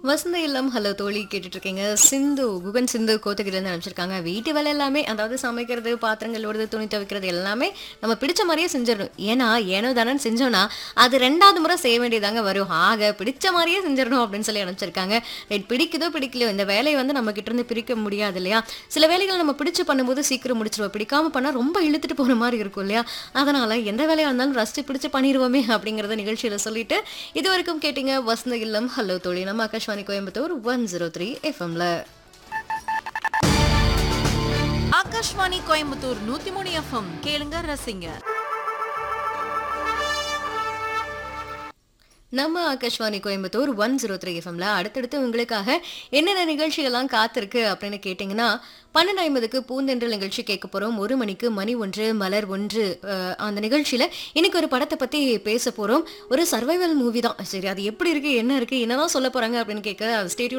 வசந்த இல்லம் ஹலோ தோழி கேட்டுட்டு இருக்கீங்க சிந்து குகன் சிந்து கோத்தகிரிலேருந்து அனுப்பிச்சிருக்காங்க வீட்டு வேலை எல்லாமே அதாவது சமைக்கிறது பாத்திரங்கள் ஓடுறது துணி துவைக்கிறது எல்லாமே நம்ம பிடிச்ச மாதிரியே செஞ்சிடணும் ஏன்னா ஏனோ தானே செஞ்சோம்னா அது ரெண்டாவது முறை செய்ய வேண்டியதாங்க வரும் ஆக பிடிச்ச மாதிரியே செஞ்சிடணும் அப்படின்னு சொல்லி அனுப்பிச்சிருக்காங்க ரைட் பிடிக்குதோ பிடிக்கலையோ இந்த வேலையை வந்து நம்ம கிட்ட இருந்து பிரிக்க முடியாது இல்லையா சில வேலைகள் நம்ம பிடிச்சு பண்ணும்போது சீக்கிரம் முடிச்சிருவோம் பிடிக்காம பண்ணா ரொம்ப இழுத்துட்டு போன மாதிரி இருக்கும் இல்லையா அதனால எந்த வேலையா இருந்தாலும் ரசிச்சு பிடிச்சு பண்ணிடுவோமே அப்படிங்கறத நிகழ்ச்சியில சொல்லிட்டு இது வரைக்கும் கேட்டீங்க வசந்த இல்லம் ஹலோ தோழி நம்ம Akashvani Coimbatore one zero three எஃப்எம்ல ஆகாஷ்வாணி கோயம்புத்தூர் நூத்தி மூணு எஃப்எம் கேளுங்க ரசிங்க நம்ம Akashvani Coimbatore one zero three எஃப்எம்ல அடுத்தடுத்து உங்களுக்காக என்னென்ன நிகழ்ச்சிகள்லாம் காத்திருக்கு அப்படின்னு கேட்டிங்கன்னா பன்னெண்டு ஐம்பதுக்கு பூந்தென்றல் நிகழ்ச்சி கேட்க போறோம் ஒரு மணிக்கு மணி ஒன்று மலர் ஒன்று அஹ், அந்த நிகழ்ச்சியில இன்னைக்கு ஒரு படத்தை பத்தி பேச போறோம் ஒரு சர்வைவல் மூவி தான் சரி அது எப்படி இருக்கு என்ன இருக்கு என்னதான் சொல்ல போறாங்க அப்படின்னு கேட்க ஸ்டேடியூ